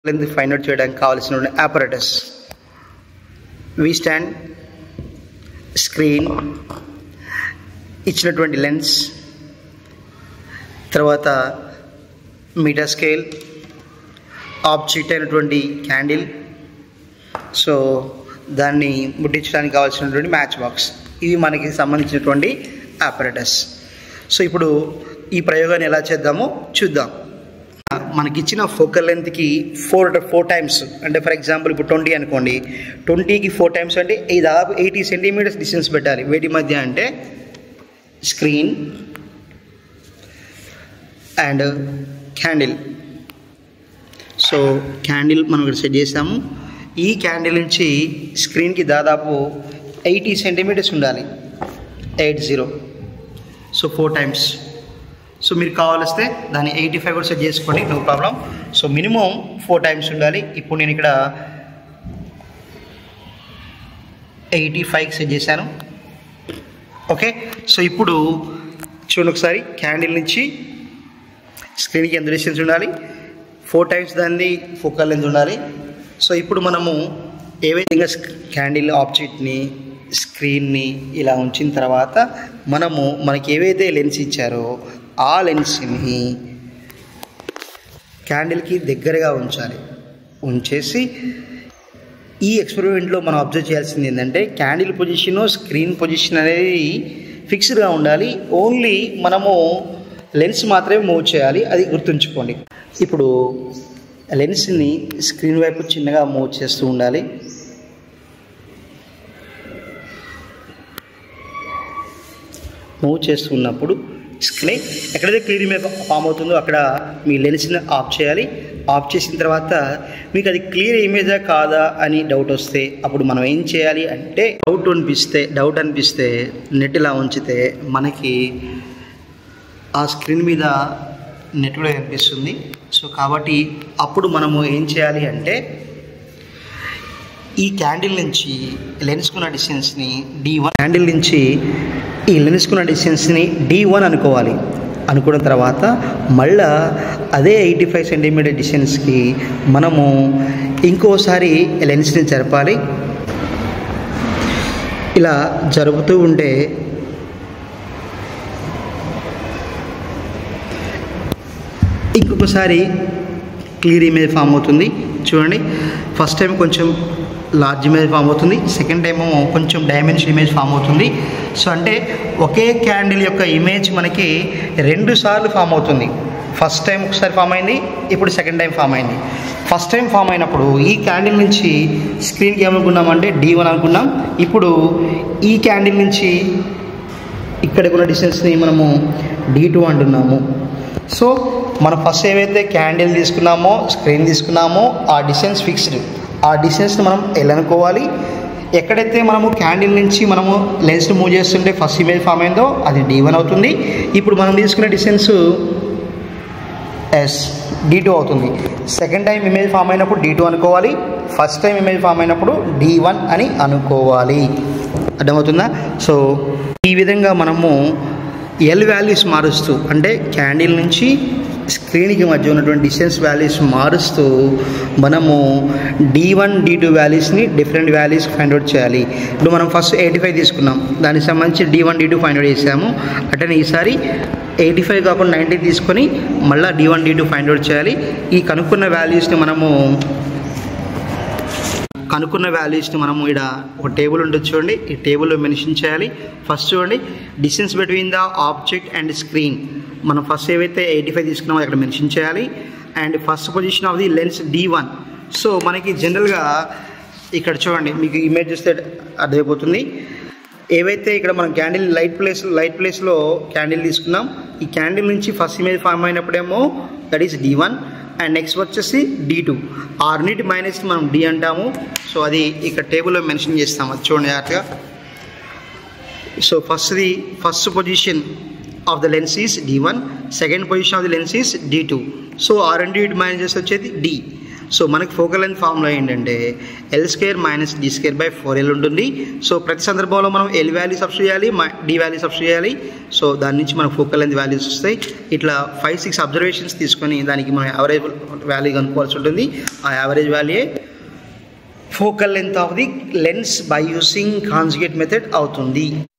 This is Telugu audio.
లెంత్ ఫైండ్ అవుట్ చేయడానికి కావాల్సిన ఆపరేటర్స్ వి స్టాండ్ స్క్రీన్ ఇచ్చినటువంటి లెన్స్ తర్వాత మీటర్ స్కేల్ ఆబ్జెక్ట్ అయినటువంటి క్యాండిల్ సో దాన్ని ముట్టించడానికి కావాల్సినటువంటి మ్యాచ్ బాక్స్ ఇవి మనకి సంబంధించినటువంటి ఆపరేటర్స్ సో ఇప్పుడు ఈ ప్రయోగాన్ని ఎలా చేద్దామో చూద్దాం మనకిచ్చిన ఫోకల్ లెంత్కి ఫోర్ ఫోర్ టైమ్స్ అంటే ఫర్ ఎగ్జాంపుల్ ఇప్పుడు ట్వంటీ అనుకోండి ట్వంటీకి ఫోర్ టైమ్స్ అంటే ఈ దాదాపు ఎయిటీ సెంటీమీటర్స్ డిస్టెన్స్ పెట్టాలి వేటి మధ్య అంటే screen and candle so candle మనం ఇక్కడ సెట్ చేసాము ఈ క్యాండిల్ నుంచి స్క్రీన్కి దాదాపు ఎయిటీ సెంటీమీటర్స్ ఉండాలి eight zero so four times so మీరు కావాలిస్తే దాన్ని ఎయిటీ ఫైవ్ కూడా సెట్ చేసుకోండి no problem so minimum four times ఉండాలి ఇప్పుడు నేను ఇక్కడ ఎయిటీ ఫైవ్కి సెట్ చేశాను ఓకే సో ఇప్పుడు చూడండి ఒకసారి క్యాండిల్ నుంచి స్క్రీన్కి ఎంత డిస్టెన్స్ ఉండాలి ఫోర్ టైమ్స్ దాన్ని ఫోకల్ లెన్స్ ఉండాలి సో ఇప్పుడు మనము ఏవైతే క్యాండిల్ ఆబ్జెక్ట్ని స్క్రీన్ని ఇలా ఉంచిన తర్వాత మనము మనకి ఏవైతే లెన్స్ ఇచ్చారో ఆ లెన్స్ని క్యాండిల్కి దగ్గరగా ఉంచాలి ఉంచేసి ఈ ఎక్స్పెరిమెంట్లో మనం అబ్జర్వ్ చేయాల్సింది ఏంటంటే క్యాండిల్ పొజిషన్ స్క్రీన్ పొజిషన్ అనేది ఫిక్స్డ్గా ఉండాలి ఓన్లీ మనము లెన్స్ మాత్రమే మూవ్ చేయాలి అది గుర్తుంచుకోండి ఇప్పుడు లెన్స్ని స్క్రీన్ వైపు చిన్నగా మూవ్ చేస్తూ ఉండాలి మూవ్ చేస్తున్నప్పుడు స్క్రీన్ ఎక్కడైతే క్లియర్ ఇమేజ్ ఫామ్ అవుతుందో అక్కడ మీ లెన్స్ని ఆఫ్ చేయాలి ఆఫ్ చేసిన తర్వాత మీకు అది క్లియర్ ఇమేజా కాదా అని డౌట్ వస్తే అప్పుడు మనం ఏం చేయాలి అంటే డౌట్ అనిపిస్తే డౌట్ అనిపిస్తే నెట్ ఇలా ఉంచితే మనకి ఆ స్క్రీన్ మీద నెట్ కూడా కనిపిస్తుంది సో కాబట్టి అప్పుడు మనము ఏం చేయాలి అంటే ఈ క్యాండిల్ నుంచి లెన్స్కున్న డిస్టెన్స్ని డి వన్ క్యాండిల్ నుంచి ఈ లెన్స్కున్న డిస్టెన్స్ని డి వన్ అనుకోవాలి అనుకున్న తర్వాత మళ్ళా అదే ఎయిటీ ఫైవ్ సెంటీమీటర్ డిస్టెన్స్కి మనము ఇంకోసారి లెన్స్ని జరపాలి ఇలా జరుపుతూ ఉంటే ఇంకొకసారి క్లియర్ ఇమేజ్ ఫామ్ అవుతుంది చూడండి ఫస్ట్ టైం కొంచెం లార్జ్ ఇమేజ్ ఫామ్ అవుతుంది సెకండ్ టైం కొంచెం డైమెన్షన్ ఇమేజ్ ఫామ్ అవుతుంది సో అంటే ఒకే క్యాండిల్ యొక్క ఇమేజ్ మనకి రెండు సార్లు ఫామ్ అవుతుంది ఫస్ట్ టైం ఒకసారి ఫామ్ అయింది ఇప్పుడు సెకండ్ టైం ఫామ్ అయింది ఫస్ట్ టైం ఫామ్ అయినప్పుడు ఈ క్యాండిల్ నుంచి స్క్రీన్కి ఏమనుకున్నామంటే డి వన్ అనుకున్నాం ఇప్పుడు ఈ క్యాండిల్ నుంచి ఇక్కడికి ఉన్న డిస్టెన్స్ని మనము డి టూ అంటున్నాము సో మనం ఫస్ట్ ఏవైతే క్యాండిల్ తీసుకున్నామో స్క్రీన్ తీసుకున్నామో ఆ డిస్టెన్స్ ఫిక్స్డ్ ఆ డిస్టెన్స్ని మనం ఎలా అనుకోవాలి ఎక్కడైతే మనము క్యాండిల్ నుంచి మనము లెన్స్ని మూవ్ చేస్తుంటే ఫస్ట్ ఇమేజ్ ఫామ్ అయిందో అది డి వన్ అవుతుంది ఇప్పుడు మనం తీసుకునే డిస్టెన్స్ ఎస్ డి టూ అవుతుంది సెకండ్ టైం ఇమేజ్ ఫామ్ అయినప్పుడు డి టూ అనుకోవాలి ఫస్ట్ టైం ఇమేజ్ ఫామ్ అయినప్పుడు డి వన్ అని అనుకోవాలి అర్థమవుతుందా సో ఈ విధంగా మనము ఎల్ వాల్యూస్ మారుస్తూ అంటే క్యాండిల్ నుంచి స్క్రీన్కి మధ్య ఉన్నటువంటి డిస్టెన్స్ వాల్యూస్ మారుస్తూ మనము డి వన్ డి టూ వాల్యూస్ని డిఫరెంట్ వాల్యూస్ ఫైండ్ అవుట్ చేయాలి ఇప్పుడు మనం ఫస్ట్ ఎయిటీ ఫైవ్ తీసుకున్నాం దానికి సంబంధించి D one D two find out చేసాము అంటే ఈసారి ఎయిటీ ఫైవ్ కాకుండా నైంటీ తీసుకొని మళ్ళీ D one D two find out చేయాలి ఈ కనుక్కున్న వాల్యూస్ని మనము కనుక్కున్న వాల్యూస్ని మనము ఇక్కడ ఒక టేబుల్ ఉంటుంది చూడండి ఈ టేబుల్లో మెన్షన్ చేయాలి ఫస్ట్ చూడండి distance between the object and screen మనం ఫస్ట్ ఏవైతే ఎయిటీ ఫైవ్ తీసుకున్నామో అక్కడ మెన్షన్ చేయాలి and first position of the lens D one so మనకి జనరల్గా ఇక్కడ చూడండి మీకు ఇమేజ్ చూస్తే అర్థమైపోతుంది ఏవైతే ఇక్కడ మనం క్యాండిల్ లైట్ ప్లేస్ లైట్ ప్లేస్లో క్యాండిల్ తీసుకున్నాం ఈ క్యాండిల్ నుంచి ఫస్ట్ ఇమేజ్ ఫామ్ అయినప్పుడేమో that is D one and next వచ్చేసి డి టూ ఆ రెండింటి మైనస్ మనం డి అంటాము సో అది ఇక్కడ టేబుల్లో మెన్షన్ చేస్తాం అది చూడండి జాగ్రత్తగా సో ఫస్ట్ది first position of the lens is D one second position of the lens is D two so ఆ రెండింటి మైనస్ వచ్చేది డి సో మనకి ఫోకల్ లెంత్ ఫార్ములా ఏంటంటే L square minus D square by four L ఉంటుంది సో ప్రతి సందర్భంలో మనం ఎల్ వాల్యూ సబ్స్టిట్యూట్ చేయాలి డి వాల్యూ సబ్స్టిట్యూట్ చేయాలి సో దాని నుంచి మనకు ఫోకల్ లెంత్ వాల్యూస్ వస్తాయి ఇట్లా ఫైవ్ సిక్స్ అబ్జర్వేషన్స్ తీసుకొని దానికి మనం యావరేజ్ వాల్యూ కనుక్కోవాల్సి ఉంటుంది ఆ average value focal length of the lens by using conjugate method అవుతుంది